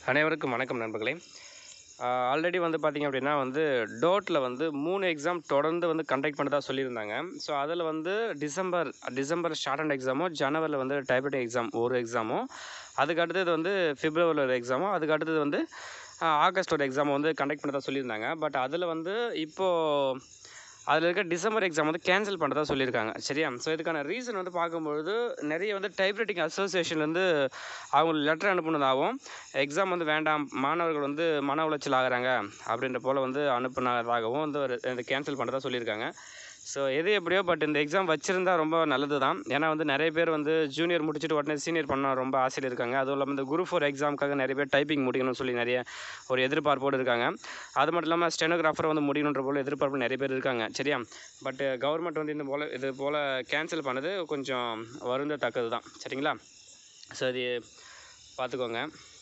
அனைவருக்கும் வணக்கம் நண்பர்களே ஆல்ரெடி வந்து பார்த்திங்க அப்படின்னா வந்து டோட்டில் வந்து மூணு எக்ஸாம் தொடர்ந்து வந்து கண்டக்ட் பண்ணதா சொல்லியிருந்தாங்க ஸோ அதில் வந்து டிசம்பர் டிசம்பர் ஷார்ட் அண்ட் எக்ஸாமும் ஜனவரியில் வந்து டைப்ரைட்டிங் எக்ஸாம் ஒரு எக்ஸாமும் அதுக்கு அடுத்தது வந்து பிப்ரவரியில் ஒரு எக்ஸாமும் அதுக்கு அடுத்தது வந்து ஆஹ், ஆகஸ்ட் ஒரு எக்ஸாம் வந்து கண்டக்ட் பண்ணதா சொல்லியிருந்தாங்க பட் அதில் வந்து இப்போது அதில் இருக்க டிசம்பர் எக்ஸாம் வந்து கேன்சல் பண்ணுறதா சொல்லியிருக்காங்க சரியா ஸோ இதுக்கான ரீசன் வந்து பார்க்கும்பொழுது நிறைய வந்து டைப்ரைட்டிங் அசோசியேஷன்லேருந்து அவங்க லெட்டர் அனுப்புனதாகவும் எக்ஸாம் வந்து வேண்டாம் மாணவர்கள் வந்து மன உளைச்சல் ஆகுறாங்க அப்படின்ற போல் வந்து அனுப்புனதாகவும் வந்து ஒரு இந்த கேன்சல் பண்ணுறதா சொல்லியிருக்காங்க ஸோ எது எப்படியோ பட் இந்த எக்ஸாம் வச்சுருந்தா ரொம்ப நல்லது தான் ஏன்னா வந்து நிறைய பேர் வந்து ஜூனியர் முடிச்சுட்டு உடனே சீனியர் பண்ண ரொம்ப ஆசையில் இருக்காங்க அதுவும் இல்லாமல் இந்த குரூப் ஃபோர் எக்ஸாமுக்காக நிறைய பேர் டைப்பிங் முடிக்கணும்னு சொல்லி நிறைய ஒரு எதிர்பார்ப்போடு இருக்காங்க அது மட்டும் இல்லாமல் ஸ்டெனோகிராஃபர் வந்து முடியணுன்ற போல் எதிர்பார்ப்பு நிறைய பேர் இருக்காங்க சரியா பட் கவர்மெண்ட் வந்து இந்த போல் இது போல் கேன்சல் பண்ணது கொஞ்சம் வருந்தத்தக்கது தான் சரிங்களா ஸோ அது பார்த்துக்கோங்க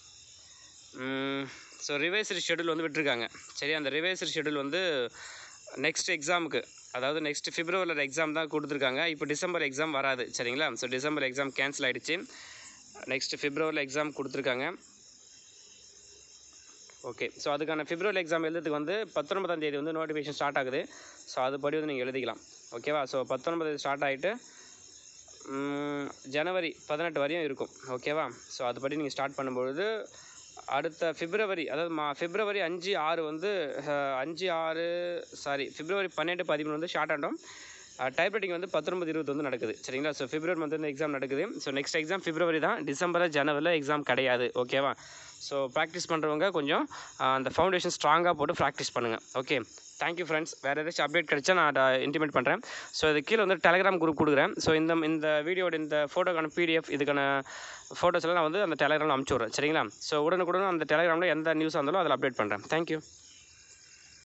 ஸோ ரிவைஸ்டு ஷெடியூல் வந்து விட்டுருக்காங்க சரி அந்த ரிவைஸ்டு ஷெடியூல் வந்து நெக்ஸ்ட் எக்ஸாமுக்கு அதாவது நெக்ஸ்ட் பிப்ரவரியில் எக்ஸாம் தான் கொடுத்துருக்காங்க இப்போ டிசம்பர் எக்ஸாம் வராது சரிங்களா ஸோ டிசம்பர் எக்ஸாம் கேன்சல் ஆகிடுச்சு நெக்ஸ்ட் பிப்ரவரியில் எக்ஸாம் கொடுத்துருக்காங்க ஓகே ஸோ அதுக்கான பிப்ரவரி எக்ஸாம் எழுதுறதுக்கு வந்து பத்தொன்பதாம் தேதி வந்து நோட்டிஃபிகேஷன் ஸ்டார்ட் ஆகுது ஸோ அதுபடி வந்து நீங்கள் எழுதிக்கலாம் ஓகேவா ஸோ பத்தொன்பது ஸ்டார்ட் ஆகிட்டு ம், ஜனவரி பதினெட்டு வரையும் இருக்கும் ஓகேவா ஸோ அதுபடி நீங்கள் ஸ்டார்ட் பண்ணும்பொழுது அடுத்த பிப்ரவரி அதாவது மா பிப்ரவரி அஞ்சு ஆறு வந்து அஹ், அஞ்சு ஆறு சாரி பிப்ரவரி பன்னெண்டு பதிமூணு வந்து ஷார்ட் ஆகிடும் டைப்ரைட்டிங் வந்து பத்தொன்பது இருபது வந்து நடக்குது சரிங்களா ஸோ பிப்ரவரி மந்த் வந்து எக்ஸாம் நடக்குது ஸோ நெக்ஸ்ட் எக்ஸாம் பிப்ரவரி தான் டிசம்பர் ஜனவரியில் எக்ஸாம் கிடையாது ஓகேவா ஸோ ப்ராக்டிஸ் பண்ணுறவங்க கொஞ்சம் ஆஹ், அந்த ஃபவுண்டேஷன் ஸ்ட்ராங்காக போட்டு ப்ராக்டிஸ் பண்ணுங்கள் ஓகே தேங்க்யூ ஃப்ரெண்ட்ஸ் வேறு ஏதாச்சும் அப்டேட் கிடைச்சா நான் இன்டிமேட் பண்ணுறேன் ஸோ இது கீழே வந்து டெலகிராம் குரூப் கொடுக்குறேன் ஸோ இந்த இந்த வீடியோட இந்த ஃபோட்டோக்கான பிடிஎஃப் இதுக்கான ஃபோட்டோஸ் எல்லாம் நான் வந்து அந்த டெலகிராமில் அனுப்பிச்சி விட்றேன் சரிங்களா ஸோ உடனுக்குடன் அந்த டெலகிராமில் எந்த நியூஸாக இருந்தாலும் அதில் அப்டேட் பண்ணுறேன் தேங்க்யூ